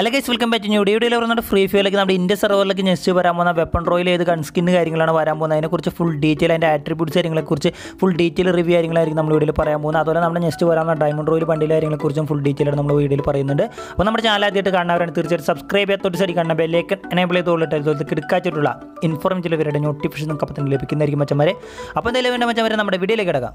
അല്ല guys welcome back new വീഡിയോയിൽ പറഞ്ഞിട്ട് ഫ്രീ ഫയറിലേക്ക് നമ്മുടെ ഇന്ത്യ സെർവറിലേക്ക് നെക്സ്റ്റ് വരാൻ പോകുന്ന വെപ്പൺ റോയിൽ ഏത് ഗൺസ്കിന് കാര്യങ്ങളാണ് വരാൻ പോകുന്നത് അതിനെക്കുറിച്ച് ഫുൾ ഡീറ്റെയിൽ അതിൻ്റെ ആട്രിബ്യൂട്ട്സ് കാര്യങ്ങളെക്കുറിച്ച് ഫുൾ ഡീറ്റെയിൽ റിവ്യൂ കാര്യങ്ങളായിരിക്കും നമ്മൾ വീഡിയോയിൽ പറയാൻ പോകുന്നത് അതുപോലെ നമ്മുടെ നെക്സ്റ്റ് വരാവുന്ന ഡയമണ്ട് റോയിൽ വണ്ടിയിലെ കാര്യങ്ങളെക്കുറിച്ചും ഫുൾ ഡീറ്റെയിൽ നമ്മൾ വീഡിയോയിൽ പറയുന്നുണ്ട് അപ്പോൾ നമ്മുടെ ചാനൽ ആദ്യമായിട്ട് കാണുന്നവരാണ് തീർച്ചയായിട്ടും സബ്സ്ക്രൈബ് ചെയ്യാത്തൊരു സൈഡ് കാണുന്ന ബെല്ലേക്ക് എനേബിൾ ചെയ്തോളിട്ട് കിടക്കാച്ചിട്ടുള്ള ഇൻഫോർം ചിലവരുടെ നോട്ടിഫിക്കേഷൻ നമുക്ക് അപ്പം തന്നെ ലഭിക്കുന്നതായിരിക്കും മച്ചന്മാരെ അപ്പോൾ എന്തായാലും വേണ്ട മച്ചന്മാരെ നമ്മുടെ വീഡിയോയിലേക്ക് കിടക്കാം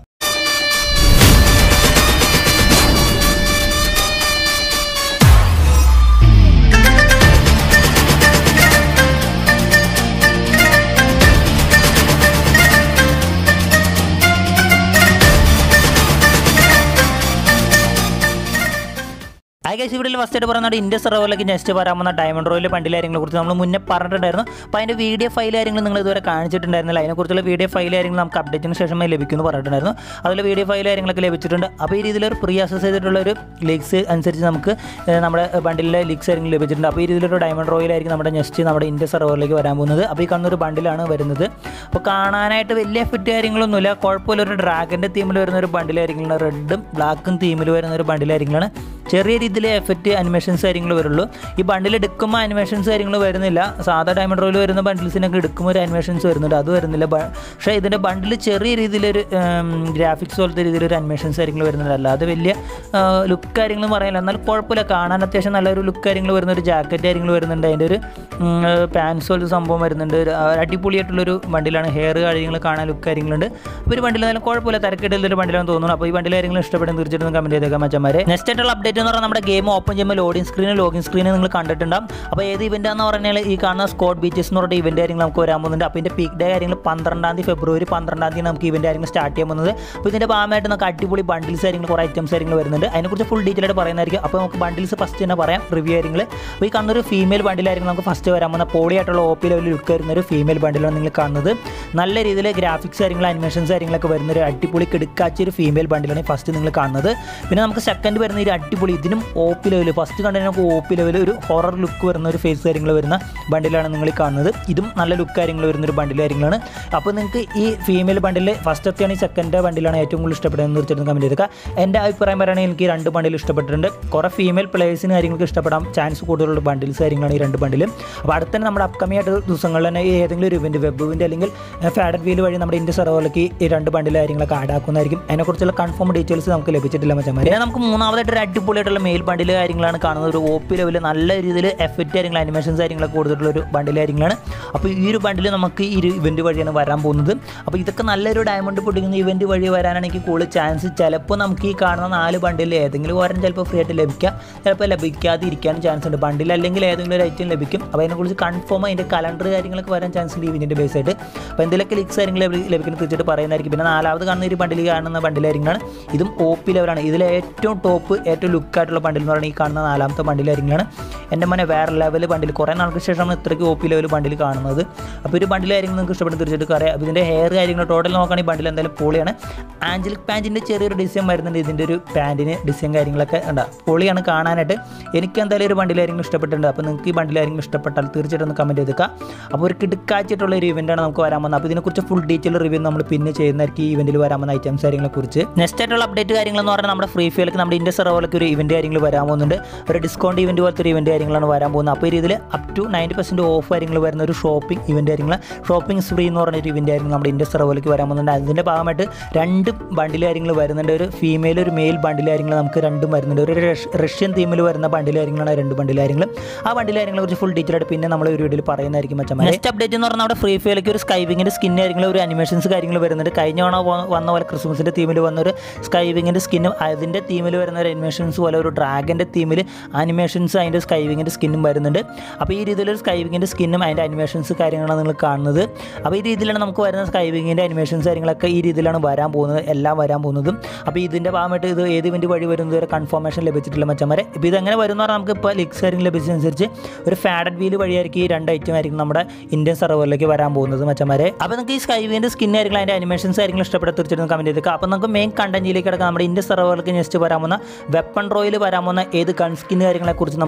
ഹായ് ഗൈസ് ഇവിടെ ഫസ്റ്റ് ആയിട്ട് പറയുന്നത് ഇന്ത്യ സെർവറിലേക്ക് നെക്സ്റ്റ് വരാമെന്ന ഡയമണ്ട് റോയിലെ വണ്ടി കാര്യങ്ങളെ കുറിച്ച് നമ്മൾ മുന്നേ പറഞ്ഞിട്ടുണ്ടായിരുന്നു അപ്പോൾ അതിൻ്റെ വീഡിയോ ഫയൽ കാര്യങ്ങൾ നിങ്ങൾ ഇതുവരെ കാണിച്ചിട്ടുണ്ടായിരുന്നില്ല അതിനെക്കുറിച്ചുള്ള വീഡിയോ ഫയൽ കാര്യങ്ങൾ നമുക്ക് അപ്ഡേറ്റിന് ശേഷമേ ലഭിക്കുമെന്ന് പറഞ്ഞിട്ടുണ്ടായിരുന്നു അതിൽ വീഡിയോ ഫയൽ കാര്യങ്ങളൊക്കെ ലഭിച്ചിട്ടുണ്ട് അപ്പോൾ ഈ രീതിയിലൊരു പ്രീ അസസ് ചെയ്തിട്ടുള്ള ഒരു ലിങ്ക്സ് അനുസരിച്ച് നമുക്ക് ഏഹ്, നമ്മുടെ ബണ്ടിലെ ലിങ്ക്സ് കാര്യങ്ങൾ ലഭിച്ചിട്ടുണ്ട് അപ്പോൾ ഈ രീതിയിലൊരു ഡയമണ്ട് റോയിലായിരിക്കും നമ്മുടെ നെക്സ്റ്റ് നമ്മുടെ ഇന്ത്യ സെർവറിലേക്ക് വരാൻ പോകുന്നത് അപ്പോൾ ഈ കാണുന്ന ഒരു ബണ്ടിലാണ് വരുന്നത് അപ്പോൾ കാണാനായിട്ട് വലിയ എഫക്റ്റ് കാര്യങ്ങളൊന്നുമില്ല കുഴപ്പമില്ല ഒരു ഡ്രാഗൻ്റെ തീമിൽ വരുന്ന ഒരു ബണ്ടിലായിരിക്കും റെഡും ബ്ലാക്കും തീമിൽ വരുന്ന ഒരു ബണ്ടിലായിരിക്കും ചെറിയ രീതിയിൽ എഫക്റ്റ് അനിമേഷൻസ് കാര്യങ്ങൾ വരുള്ളൂ ഈ ബണ്ടിൽ എടുക്കുമ്പോൾ അനിമേഷൻസ് കാര്യങ്ങൾ വരുന്നില്ല സാധാ ഡയമണ്ട് റോയിൽ വരുന്ന ബണ്ടിൽസിനൊക്കെ എടുക്കുമ്പോൾ ഒരു അനിമേഷൻസ് വരുന്നുണ്ട് അത് വരുന്നില്ല ബ- പക്ഷേ ഇതിൻ്റെ ബണ്ടിൽ ചെറിയ രീതിയിലൊരു ഗ്രാഫിക്സ് പോലത്തെ രീതിയിലൊരു അനിമേഷൻസ് കാര്യങ്ങൾ വരുന്നുണ്ട് അല്ലാതെ വലിയ ലുക്ക് കാര്യങ്ങളും പറയാനില്ല എന്നാൽ കുഴപ്പമില്ല കാണാൻ അത്യാവശ്യം നല്ലൊരു ലുക്ക് കാര്യങ്ങൾ വരുന്ന ഒരു ജാക്കറ്റ് കാര്യങ്ങൾ വരുന്നുണ്ട് അതിൻ്റെ ഒരു പാൻസ് പോലത്തെ സംഭവം വരുന്നുണ്ട് ഒരു ആ, അടിപൊളിയായിട്ടുള്ളൊരു ബണ്ടിലാണ് ഹെയർ കാര്യങ്ങൾ കാണാൻ ലുക്ക് കാര്യങ്ങളുണ്ട് അപ്പോൾ ഒരു ബണ്ടിൽ നല്ല കുഴപ്പമില്ല തിരക്കിട്ടുള്ളൊരു ബണ്ടിലാണെന്ന് തോന്നുന്നു അപ്പോൾ ഈ ബണ്ടിൽ കാര്യങ്ങൾ ഇഷ്ടപ്പെടുന്ന തീർച്ചയായിട്ടും കമൻറ്റ് ചെയ്തേക്കാം മച്ചന്മാരെ നെക്സ്റ്റ് ആയിട്ടുള്ള അപ്ഡേറ്റ് എന്ന് പറഞ്ഞാൽ നമ്മുടെ ഗെയിം ഓപ്പൺ ചെയ്യുമ്പോൾ ലോഡിംഗ് സ്ക്രീൻ ലോഗിൻ സ്ക്രീൻ നിങ്ങൾ കണ്ടിട്ടുണ്ടാവും അപ്പോൾ ഏത് ഇവൻ്റ് എന്ന് പറഞ്ഞാൽ ഈ കാണുന്ന സ്കോഡ് ബീച്ചസ് എന്ന് പറഞ്ഞ ഇവൻ്റ് കാര്യങ്ങൾ നമുക്ക് വരാൻ പോകുന്നുണ്ട് അപ്പോൾ ഇതിൻ്റെ പീക്ക് ഡേ കാര്യങ്ങൾ പന്ത്രണ്ടാം തീയതി ഫെബ്രുവരി പന്ത്രണ്ടാം തീയതി നമുക്ക് ഇവൻ്റ് കാര്യങ്ങൾ സ്റ്റാർട്ട് ചെയ്യാൻ പോകുന്നത് അപ്പോൾ ഇതിൻ്റെ ഭാഗമായിട്ട് നമുക്ക് അടിപൊളി ബണ്ടിൽസ് കാര്യങ്ങൾ കുറേ ഐറ്റംസ് കാര്യങ്ങൾ വരുന്നുണ്ട് അതിനെക്കുറിച്ച് ഫുൾ ഡീറ്റെയിൽ ആയിട്ട് പറയുന്നതായിരിക്കും അപ്പോൾ നമുക്ക് ബണ്ടിൽസ് ഫസ്റ്റ് തന്നെ പറയാം റിവ്യൂ കാര്യങ്ങൾ അപ്പോൾ ഈ കാണുന്ന ഒരു ഫീമെയിൽ ബണ്ടിലായിരിക്കും നമുക്ക് ഫസ്റ്റ് വരാൻ പോകുന്ന പോളി ആയിട്ടുള്ള ഒ പി ലെവലിൽ ലുക്ക് വരുന്ന ഒരു ഫീമെയിൽ ബണ്ടിലാണ് നിങ്ങൾ കാണുന്നത് നല്ല രീതിയിൽ ഗ്രാഫിക്സ് കാര്യങ്ങൾ അനിമേഷൻസ് കാര്യങ്ങളൊക്കെ വരുന്ന ഒരു അടിപൊളി കിടക്കാച്ച ഒരു ഫീമെയിൽ ബണ്ടിലാണ് ഫസ്റ്റ് നിങ്ങൾ കാണുന്നത് പിന്നെ നമുക്ക് സെക്കൻഡ് വരുന്ന ഒരു അടിപൊളി ഇതിനും ഒ പി ലെവൽ ഫസ്റ്റ് കണ്ടതിന് നമുക്ക് ഒ പി ലെവൽ ഒരു ഹൊറർ ലുക്ക് വരുന്ന ഒരു ഫേസ് കാര്യങ്ങൾ വരുന്ന ബണ്ടിലാണ് നിങ്ങൾ ഈ കാണുന്നത് ഇതും നല്ല ലുക്ക് കാര്യങ്ങൾ വരുന്ന ഒരു ബണ്ടിൽ കാര്യങ്ങളാണ് അപ്പോൾ നിങ്ങൾക്ക് ഈ ഫീമെയിൽ ബണ്ടിൽ ഫസ്റ്റത്തെയാണ് ഈ സെക്കൻഡ് ബണ്ടിലാണ് ഏറ്റവും കൂടുതൽ ഇഷ്ടപ്പെടുന്നത് തീർച്ചയായിട്ടും കമൻറ്റ് ചെയ്തേക്കുക എൻ്റെ അഭിപ്രായം പറയുകയാണെങ്കിൽ എനിക്ക് ഈ രണ്ട് ബണ്ടിൽ ഇഷ്ടപ്പെട്ടിട്ടുണ്ട് കുറേ ഫീമെയിൽ പ്ലേയേഴ്സിന് കാര്യങ്ങൾക്ക് ഇഷ്ടപ്പെടാൻ ചാൻസ് കൂടുതലുള്ള ബണ്ടിൽസ് കാര്യങ്ങളാണ് ഈ രണ്ട് ബണ്ടിലും അപ്പോൾ അടുത്ത തന്നെ നമ്മുടെ അപ്കമിങ് ആയിട്ട് ദിവസങ്ങളിൽ തന്നെ ഈ ഏതെങ്കിലും ഒരു ഇവൻറ്റ് വെബ് ഇവൻറ്റ് അല്ലെങ്കിൽ ഫാഡഡ് വീൽ വഴി നമ്മുടെ ഇന്ത്യ സെർവറിലേക്ക് ഈ രണ്ട് ബണ്ടിൽ കാര്യങ്ങളൊക്കെ ആഡ് ആക്കുന്നതായിരിക്കും അതിനെക്കുറിച്ചുള്ള കൺഫേം ഡീറ്റെയിൽസ് നമുക്ക് ലഭിച്ചിട്ടില്ല മച്ചന്മാരെ പിന്നെ നമുക്ക് മൂന്നാമതായിട്ട് ഒരു അടിപൊളിയായിട്ടുള്ള മെയിൽ ബണ്ടിൽ കാര്യങ്ങളാണ് കാണുന്നത് ഒരു ഒ പി ലെവലിൽ നല്ല രീതിയിൽ എഫക്റ്റ് കാര്യങ്ങൾ അനിമേഷൻസ് കാര്യങ്ങളൊക്കെ കൊടുത്തിട്ടുള്ള ഒരു ബണ്ടിൽ കാര്യങ്ങളാണ് അപ്പോൾ ഈ ഒരു ബണ്ടിൽ നമുക്ക് ഈ ഒരു ഇവൻറ്റ് വഴിയാണ് വരാൻ പോകുന്നത് അപ്പോൾ ഇതൊക്കെ നല്ലൊരു ഡയമണ്ട് പൊട്ടിക്കുന്ന ഇവൻറ്റ് വഴി വരാനാണ് എനിക്ക് കൂടുതൽ ചാൻസ് ചിലപ്പോൾ നമുക്ക് ഈ കാണുന്ന നാല് ബണ്ടിൽ ഏതെങ്കിലും ഒരെണ്ണം ചിലപ്പോൾ ഫ്രീ ആയിട്ട് ലഭിക്കാം ചിലപ്പോൾ ലഭിക്കാതെ ഇരിക്കാനും ചാൻസ് ഉണ്ട് ബണ്ടിൽ അല്ലെങ്കിൽ ഏതെങ്കിലും ഒരു ഐറ്റം ലഭിക്കും അപ്പോൾ അതിനെക്കുറിച്ച് കൺഫേം അതിൻ്റെ കലണ്ടർ കാര്യങ്ങളൊക്കെ വരാൻ ചാൻസ് ഉണ്ട് ഇവൻറ്റിൻ്റെ ബേസ് ആയിട്ട് അപ്പോൾ എന്തെങ്കിലുമൊക്കെ ലിക്സ് കാര്യങ്ങൾ ലഭി- ലഭിക്കുന്നത് തീർച്ചയായിട്ട് പറയുന്നതായിരിക്കും പിന്നെ നാലാമത് കാണുന്ന ഒരു ബണ്ടിൽ കാണുന്ന ബണ്ടിലായിരിക്കും ഇതും ഒ പി ലെവലാണ് ഇതിൽ ഏറ്റവും ടോപ്പ് ഏറ്റവും ലുക്കായിട്ടുള്ള ബണ്ടിൽ എന്ന് പറയുന്നത് ഈ കാണുന്ന നാലാമത്തെ ബണ്ടിലായിരിക്കും എൻ്റെ മോനെ വേറെ ലെവൽ ബണ്ടിൽ കുറേ നാൾക്ക് ശേഷമാണ് ഇത്രയ്ക്ക് ഒ പി ലെവൽ ബണ്ടിൽ കാണുന്നത് അപ്പോൾ ഒരു ബണ്ടിലായിരിക്കും നിങ്ങൾക്ക് ഇഷ്ടപ്പെടുന്ന തീർച്ചയായിട്ടും അറിയാം അപ്പോൾ ഇതിൻ്റെ ഹെയർ കാര്യങ്ങൾ ടോട്ടൽ നോക്കുകയാണെങ്കിൽ ബണ്ടിൽ എന്തായാലും പൊളിയാണ് ആഞ്ചലിക് പാൻറ്റിൻ്റെ ചെറിയൊരു ഡിസൈൻ വരുന്നുണ്ട് ഇതിൻ്റെ ഒരു പാൻറ്റിന് ഡിസൈൻ കാര്യങ്ങളൊക്കെ ഉണ്ട് പൊളിയാണ് കാണാനായിട്ട് എനിക്ക് എന്തായാലും ഒരു ബണ്ടിലായിരിക്കും ഇഷ്ടപ്പെട്ടിട്ടുണ്ട് അപ്പോൾ നിങ്ങൾക്ക് ഈ ബണ്ടിലായിരിക്കും ഇഷ്ടപ്പെട്ടാൽ തീർച്ചയായിട്ടും ഒന്ന് കമൻറ്റ് ചെയ്തേക്കുക അപ്പോൾ ഒരു കിടക്കാച്ചിട്ടുള്ള ഒരു ഇവൻ്റാണ് നമുക്ക് വരാൻ പോകുന്നത് അപ്പോൾ ഇതിനെക്കുറിച്ച് ഫുൾ ഡീറ്റെയിൽ റിവ്യൂ നമ്മൾ പിന്നെ ചെയ്യുന്നതായിരിക്കും ഈ ഇവൻറ്റിൽ വരാൻ പോകുന്ന ഐറ്റംസ് കാര്യങ്ങളെക്കുറിച്ച് നെക്സ്റ്റ് ആയിട്ടുള്ള അപ്ഡേറ്റ് കാര്യങ്ങൾ എന്ന് പറഞ്ഞാൽ നമ്മുടെ ഫ്രീ ഫയർക്ക് നമ്മുടെ ഇന്ത്യ സെർവറിലേക്ക് ഒരു ഇവൻറ്റ് കാര്യങ്ങൾ വരാൻ പോകുന്നുണ്ട് ഒരു ഡിസ്കൗണ്ട് ഇവൻറ്റ് പോലത്തെ ഒരു ഇവൻറ്റ് കാര്യങ്ങളാണ് വരാൻ പോകുന്നത് അപ്പോൾ ഈ രീതിയിൽ up to ninety percent off കാര്യങ്ങൾ വരുന്ന ഒരു ഷോപ്പിംഗ് ഇവൻറ്റ് കാര്യങ്ങൾ ഷോപ്പിംഗ് സ്പ്രീ എന്ന് പറഞ്ഞ ഒരു ഇവൻറ്റ് ആയിരിക്കും നമ്മുടെ ഇന്ത്യ സെർവറിലേക്ക് വരാൻ പോകുന്നുണ്ട് അതിൻ്റെ ഭാഗമായിട്ട് രണ്ട് ബണ്ടിൽ കാര്യങ്ങൾ വരുന്നുണ്ട് ഒരു ഫീമെയിൽ ഒരു മെയിൽ ബണ്ടിൽ കാര്യങ്ങൾ നമുക്ക് രണ്ടും വരുന്നുണ്ട് ഒരു റഷ്- റഷ്യൻ തീമിൽ വരുന്ന ബണ്ടിൽ കാര്യങ്ങളാണ് രണ്ട് ബണ്ടിൽ കാര്യങ്ങൾ ആ ബണ്ടിൽ കാര്യങ്ങളെ കുറിച്ച് ഫുൾ ഡീറ്റെയിൽ ആയിട്ട് പിന്നെ നമ്മൾ ഒരു വീഡിയോയിൽ പറയുന്നതായിരിക്കും മച്ചാൻ നെക്സ്റ്റ് അപ്ഡേറ്റ് എന്ന് പറഞ്ഞാൽ നമ്മുടെ ഫ്രീ ഫയറിലേക്ക് ഒരു സ്കൈവിങ്ങിൻ്റെ സ്കിൻ കാര്യങ്ങൾ ഒരു അനിമേഷൻസ് കാര്യങ്ങൾ വരുന്നുണ്ട് കഴിഞ്ഞ തവണ വ- വന്ന പോലെ ക്രിസ്മസിൻ്റെ തീമിൽ വന്ന ഒരു സ്കൈവിങ്ങിൻ്റെ സ്കിന്നും അതിൻ്റെ തീമിൽ വരുന്ന ഒരു അനിമേഷൻസ് പോലെ ഒരു ഡ്രാഗൻ്റെ തീമിൽ അനിമേഷൻസ് അതിൻ്റെ സ്കൈവിങ്ങിൻ്റെ സ്കിന്നും വരുന്നുണ്ട് അപ്പോൾ ഈ രീതിയിലൊരു സ്കൈവിങ്ങിൻ്റെ സ്കിന്നും അതിൻ്റെ അനിമേഷൻസ് കാര്യങ്ങളാണ് നിങ്ങൾ കാണുന്നത് അപ്പോൾ ഈ രീതിയിലാണ് നമുക്ക് വരുന്ന സ്കൈവിങ്ങിൻ്റെ അനിമേഷൻസ് കാര്യങ്ങളൊക്കെ ഈ രീതിയിലാണ് വരാൻ പോകുന്നത് എല്ലാം വരാൻ പോകുന്നതും അപ്പോൾ ഇതിൻ്റെ ഭാഗമായിട്ട് ഇത് ഏത് ഇവൻറ്റ് വഴി വരുന്നത് വരെ കൺഫർമേഷൻ ലഭിച്ചിട്ടില്ല മച്ചന്മാരെ ഇപ്പോൾ ഇതെങ്ങനെ വരുന്ന പറഞ്ഞാൽ നമുക്ക് ഇപ്പോൾ ലിക്സ് കാര്യങ്ങൾ ലഭിച്ചതനുസരിച്ച് ഒരു ഫാഡഡ് വീൽ വഴിയായിരിക്കും ഈ രണ്ട് ഐറ്റം ആയിരിക്കും നമ്മുടെ ഇന്ത്യൻ സെർവറിലേക്ക് വരാൻ പോകുന്നത് മച്ചന്മാരെ അപ്പോൾ നിങ്ങൾക്ക് ഈ സ്കൈവിൻ്റെ സ്കിൻ ആയിരിക്കും അതിൻ്റെ അനിമേഷൻസ് ആയിരിക്കും ഇഷ്ടപ്പെട്ട തീർച്ചയായിട്ടും കമൻറ്റ് ചെയ്തേക്കുക അപ്പോൾ നമുക്ക് മെയിൻ കണ്ടന്റിലേക്ക് കിടക്കാം നമ്മുടെ ഇന്ത്യ സെർവറിലേക്ക് നെക്സ്റ്റ് വരാൻ പോകുന്ന വെപ്പൺ റോയിൽ വരാൻ പോകുന്ന ഏത് ഗൺ സ്കിൻ കാര്യങ്ങളെക്കുറിച്ച് നമുക്ക് ലീക്സ്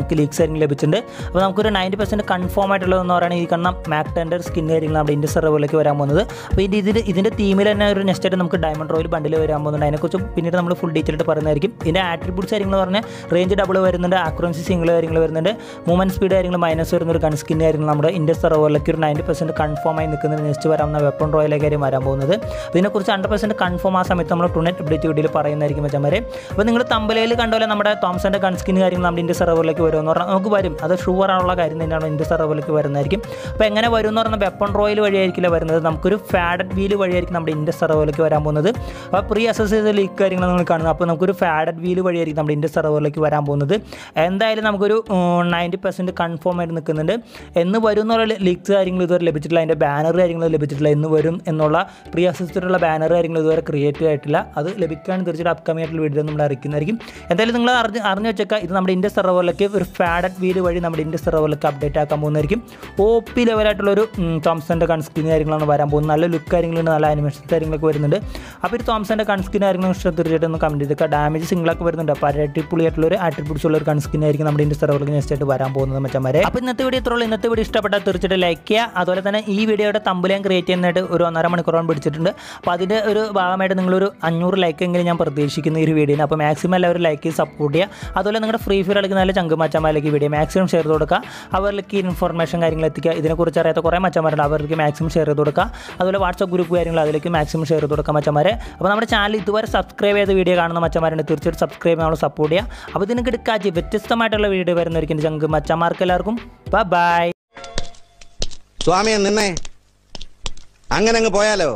കാര്യങ്ങൾ ലഭിച്ചിട്ടുണ്ട് അപ്പോൾ നമുക്കൊരു നയൻറ്റി പെർസെൻറ്റ് കൺഫേം ആയിട്ടുള്ളതെന്ന് പറയുന്നത് ഈ കാണുന്ന മാക് ടെൻഡർ സ്കിൻ കാര്യങ്ങൾ നമ്മുടെ ഇന്ത്യ സെർവറിലേക്ക് വരാൻ പോകുന്നത് അപ്പോൾ ഇത് ഇതിൻ്റെ ഇതിൻ്റെ തീമിൽ തന്നെ ഒരു നെക്സ്റ്റ് ആയിട്ട് നമുക്ക് ഡയമണ്ട് റോയിൽ ബണ്ടിൽ വരാൻ പോകുന്നുണ്ട് അതിനെക്കുറിച്ച് പിന്നീട് നമ്മൾ ഫുൾ ഡീറ്റെയിൽ ആയിട്ട് പറയുന്നതായിരിക്കും ഇതിൻ്റെ ആട്രിബ്യൂട്ട്സ് കാര്യങ്ങൾ പറഞ്ഞാൽ റേഞ്ച് ഡബിൾ വരുന്നുണ്ട് ആക്രോൻസി സിംഗിൾ കാര്യങ്ങൾ വരുന്നുണ്ട് മൂവ്മെൻറ്റ് സ്പീഡ് കാര്യങ്ങൾ മൈനസ് വരുന്ന ഒരു ഗൺ സ്കിൻ കാര്യങ്ങൾ നമ്മുടെ ഇന്ത്യ സെർവറിലേക്ക് ഒരു നയൻറ്റി പെർസെൻറ്റ് കൺഫേം ആയി നിൽക്കുന്ന നെക്സ്റ്റ് വരാവുന്ന വെപ്പൺ റോയിലേക്ക് കാര്യം വരാൻ പോകുന്നത് അപ്പോൾ ഇതിനെക്കുറിച്ച് ഹൺഡ്രഡ് പെർസെൻറ്റ് കൺഫേം ആ സമയത്ത് നമ്മൾ ടുനെറ്റ് അപ്ഡേറ്റ് വീഡിയോയിൽ പറയുന്നതായിരിക്കും വെച്ചമാരെ അപ്പോൾ നിങ്ങൾ തമ്പലയിൽ കണ്ട പോലെ നമ്മുടെ തോംസൻ്റെ ഗൺ സ്കിൻ കാര്യങ്ങൾ നമ്മുടെ ഇന്ത്യ സെർവറിലേക്ക് വരുമെന്ന് പറഞ്ഞാൽ നമുക്ക് വരും അത് ഷുവർ ആണുള്ള കാര്യം തന്നെയാണ് ഇന്ത്യ സെർവറിലേക്ക് വരുന്നതായിരിക്കും അപ്പോൾ എങ്ങനെ വരും എന്ന് പറഞ്ഞാൽ വെപ്പൺ റോയിൽ വഴിയായിരിക്കില്ല വരുന്നത് നമുക്കൊരു ഫാഡഡ് വീൽ വഴിയായിരിക്കും നമ്മുടെ ഇന്ത്യ സെർവറിലേക്ക് വരാൻ പോകുന്നത് അപ്പോൾ പ്രീ അസസ് ചെയ്ത ലീക്ക് കാര്യങ്ങൾ നമ്മൾ കാണുന്നത് അപ്പോൾ നമുക്കൊരു ഫാഡഡ് വീൽ വഴിയായിരിക്കും നമ്മുടെ ഇന്ത്യ സെർവറിലേക്ക് വരാൻ പോകുന്നത് എന്തായാലും നമുക്കൊരു നയൻറ്റി പെർസെൻറ്റ് കൺഫേം ആയിട്ട് നിൽക്കുന്നുണ്ട് എന്ന് വരും എന്നുള്ള ലീക്സ് കാര്യങ്ങൾ ഇതുവരെ ലഭിച്ചിട്ടില്ല അതിൻ്റെ ബാനർ കാര്യങ്ങൾ ലഭിച്ചിട്ടില്ല എന്ന് വരും എന്നുള്ള പ്രീ അസിസ്റ്റഡുള്ള ബാനർ കാര്യങ്ങൾ ഇതുവരെ ക്രിയേറ്റ് ആയിട്ടില്ല അത് ലഭിക്കാൻ തീർച്ചയായിട്ടും അപ്കമിംഗ് ആയിട്ടുള്ള വീഡിയോ നമ്മൾ അറിയിക്കുന്നതായിരിക്കും എന്തായാലും നിങ്ങൾ അറിഞ്ഞ് അറിഞ്ഞു വെച്ചേക്കാം ഇത് നമ്മുടെ ഇന്ത്യ സെർവറിലേക്ക് ഒരു ഫാഡഡ് വീല് വഴി നമ്മുടെ ഇന്ത്യ സെർവറിലേക്ക് അപ്ഡേറ്റ് ആക്കാൻ പോകുന്നതായിരിക്കും ഒ പി ലെവലായിട്ടുള്ള ഒരു തോംസൻ്റെ കൺസ്ക്രീൻ കാര്യങ്ങളാണ് വരാൻ പോകുന്നത് നല്ല ലുക്ക് കാര്യങ്ങളുണ്ട് നല്ല അനിമേഷൻ കാര്യങ്ങളൊക്കെ വരുന്നുണ്ട് അപ്പോൾ ഈ തോംസൻ്റെ കൺസ്ക്രീൻ കാര്യങ്ങൾ ഇഷ്ടം തീർച്ചയായിട്ടും ഒന്ന് കമൻറ്റ് ചെയ്തേക്കുക ഡാമേജ് സിംഗിളൊക്കെ വരുന്നുണ്ട് അപ്പോൾ അടിപൊളിയായിട്ടുള്ള ഒരു ആട്രിബ്യൂട്ട്സ് ഉള്ള ഒരു കൺസ്ക്രീൻ ആയിരിക്കും നമ്മുടെ ഇന്ത്യ സെർവറിലേക്ക് നെക്സ്റ്റ് ആയിട്ട് വരാൻ പോകുന്നത് മച്ചന്മാരെ അപ്പോൾ ഇന്നത്തെ വീഡിയോ ഇത്രയുള്ളൂ ഇന്നത്തെ വീഡിയോ ഇഷ്ടപ്പെട്ടാൽ തീർച്ചയായിട്ടും ലൈക്ക് ചെയ്യുക അതുപോലെ തന്നെ ഈ വീഡിയോയുടെ തമ്പലയും ക്രിയേറ്റ് ചെയ്യുന്നതായിട്ട് ഒരു ഒന്നര മണിക്കൂറോളം പിടിച്ചിട്ടുണ്ട് അപ്പോൾ അതിൻ്റെ ഒരു ഭാഗമായിട്ട് നിങ്ങളൊരു അഞ്ഞൂറ് ലൈക്ക് എങ്കിലും ഞാൻ പ്രതീക്ഷിക്കുന്ന ഈ ഒരു വീഡിയോന് അപ്പോൾ മാക്സിമം എല്ലാവരും ലൈക്ക് ചെയ്ത് സപ്പോർട്ട് ചെയ്യുക അതുപോലെ നിങ്ങളുടെ ഫ്രീ ഫയർ കളിക്കുന്ന നല്ല ചങ്കുമച്ചന്മാരിലേക്ക് വീഡിയോ മാക്സിമം ഷെയർ ചെയ്ത് കൊടുക്കുക അവരിലേക്ക് ഇൻഫർമേഷൻ കാര്യങ്ങൾ എത്തിക്കുക ഇതിനെക്കുറിച്ച് അറിയാത്ത കുറേ മച്ചന്മാരുണ്ട് അവർക്ക് മാക്സിമം ഷെയർ ചെയ്ത് കൊടുക്കുക അതുപോലെ വാട്സപ്പ് ഗ്രൂപ്പ് കാര്യങ്ങൾ അതിലേക്ക് മാക്സിമം ഷെയർ ചെയ്ത് കൊടുക്കുക മച്ചന്മാരെ അപ്പോൾ നമ്മുടെ ചാനൽ ഇതുവരെ സബ്സ്ക്രൈബ് ചെയ്ത വീഡിയോ കാണുന്ന മച്ചന്മാരുണ്ട് തീർച്ചയായിട്ടും സബ്സ്ക്രൈബ് നമ്മൾ സപ്പോർട്ട് ചെയ്യുക അപ്പോൾ ഇതിന് കിടക്കാച്ച് വ്യത്യസ്തമായിട്ടുള്ള വീഡിയോ വരുന്നവർക്ക് ചങ്ക് മച്ചന്മാർക്ക് എല്ലാവർക്കും ബൈ സ്വാമിയെ നിന്നേ അങ്ങനെ അങ്ങ് പോയാലോ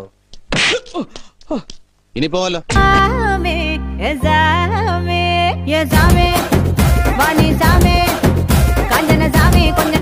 ഇനി പോവല്ലോ Zame, Zame, Zame, Vani Zame, Kanjana Zame, Kanjana